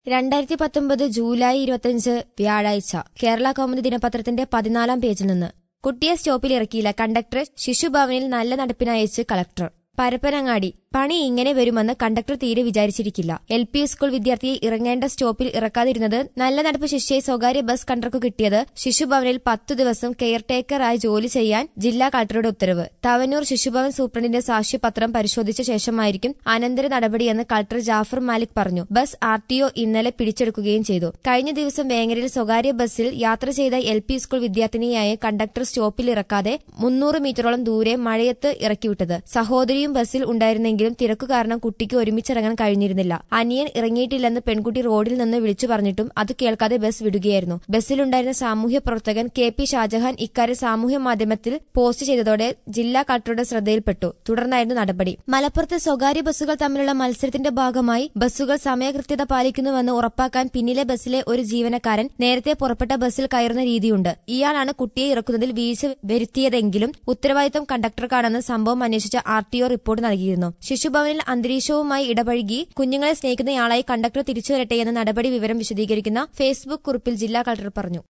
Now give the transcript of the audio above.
രണ്ടായിരത്തി പത്തൊമ്പത് ജൂലൈ ഇരുപത്തിയഞ്ച് വ്യാഴാഴ്ച കേരള കൗമുദി ദിനപത്രത്തിന്റെ പതിനാലാം പേജിൽ നിന്ന് കുട്ടിയെ സ്റ്റോപ്പിൽ ഇറക്കിയില്ല കണ്ടക്ടർ ശിശുഭവനിൽ നല്ല നടപ്പിനയച്ച് കളക്ടർ പരപ്പനങ്ങാടി പണി ഇങ്ങനെ വരുമെന്ന് കണ്ടക്ടർ തീരെ വിചാരിച്ചിരിക്കില്ല എൽ പി സ്കൂൾ വിദ്യാർത്ഥിയെ ഇറങ്ങേണ്ട സ്റ്റോപ്പിൽ ഇറക്കാതിരുന്നത് നല്ല നടപ്പ് ശിക്ഷയെ സ്വകാര്യ ബസ് കണ്ടക്ടർക്ക് കിട്ടിയത് ശിശുഭവനിൽ പത്തു ദിവസം കെയർ ടേക്കറായി ജോലി ചെയ്യാൻ ജില്ലാ കളക്ടറുടെ ഉത്തരവ് തവനൂർ ശിശുഭവൻ സൂപ്രണ്ടിന്റെ സാക്ഷ്യപത്രം പരിശോധിച്ച ശേഷമായിരിക്കും അനന്തര നടപടിയെന്ന് കളക്ടർ ജാഫർ മാലിക് പറഞ്ഞു ബസ് ആർ ടി ഒ ഇന്നലെ പിടിച്ചെടുക്കുകയും ചെയ്തു കഴിഞ്ഞ ദിവസം വേങ്ങരയിൽ സ്വകാര്യ ബസ്സിൽ യാത്ര ചെയ്ത എൽ പി സ്കൂൾ വിദ്യാർത്ഥിനിയായ കണ്ടക്ടർ സ്റ്റോപ്പിൽ ഇറക്കാതെ മുന്നൂറ് മീറ്ററോളം ദൂരെ മഴയത്ത് ഇറക്കിവിട്ടത് സഹോദരിയും ബസ്സിൽ ഉണ്ടായിരുന്നെങ്കിലും തിരക്കു കാരണം കുട്ടിക്ക് ഒരുമിച്ചിറങ്ങാൻ കഴിഞ്ഞിരുന്നില്ല അനിയൻ ഇറങ്ങിയിട്ടില്ലെന്ന് പെൺകുട്ടി റോഡിൽ നിന്ന് വിളിച്ചു പറഞ്ഞിട്ടും അത് കേൾക്കാതെ ബസ് വിടുകയായിരുന്നു ബസ്സിലുണ്ടായിരുന്ന സാമൂഹ്യ പ്രവർത്തകൻ കെ പി ഷാജഹാൻ ഇക്കാര്യം സാമൂഹ്യ മാധ്യമത്തിൽ പോസ്റ്റ് ചെയ്തതോടെ ജില്ലാ കളക്ടറുടെ ശ്രദ്ധയിൽപ്പെട്ടു തുടർന്നായിരുന്നു നടപടി മലപ്പുറത്ത് സ്വകാര്യ ബസ്സുകൾ തമ്മിലുള്ള മത്സരത്തിന്റെ ഭാഗമായി ബസ്സുകൾ സമയകൃത്യത പാലിക്കുന്നുവെന്ന് ഉറപ്പാക്കാൻ പിന്നിലെ ബസ്സിലെ ഒരു ജീവനക്കാരൻ നേരത്തെ പുറപ്പെട്ട ബസ്സിൽ കയറുന്ന രീതിയുണ്ട് ഇയാളാണ് കുട്ടിയെ ഇറക്കുന്നതിൽ വീഴ്ച വരുത്തിയതെങ്കിലും ഉത്തരവാദിത്തം കണ്ടക്ടർക്കാണെന്ന് സംഭവം അന്വേഷിച്ച ആർ ടി ഒ റിപ്പോർട്ട് നൽകിയിരുന്നു ശിശുഭവനിൽ അന്തരീക്ഷവുമായി ഇടപഴകി കുഞ്ഞുങ്ങളെ സ്നേഹിക്കുന്നയാളായി കണ്ടക്ടർ തിരിച്ചുവരട്ടെയെന്ന നടപടി വിവരം വിശദീകരിക്കുന്ന ഫേസ്ബുക്ക് കുറിപ്പിൽ ജില്ലാ കളക്ടർ പറഞ്ഞു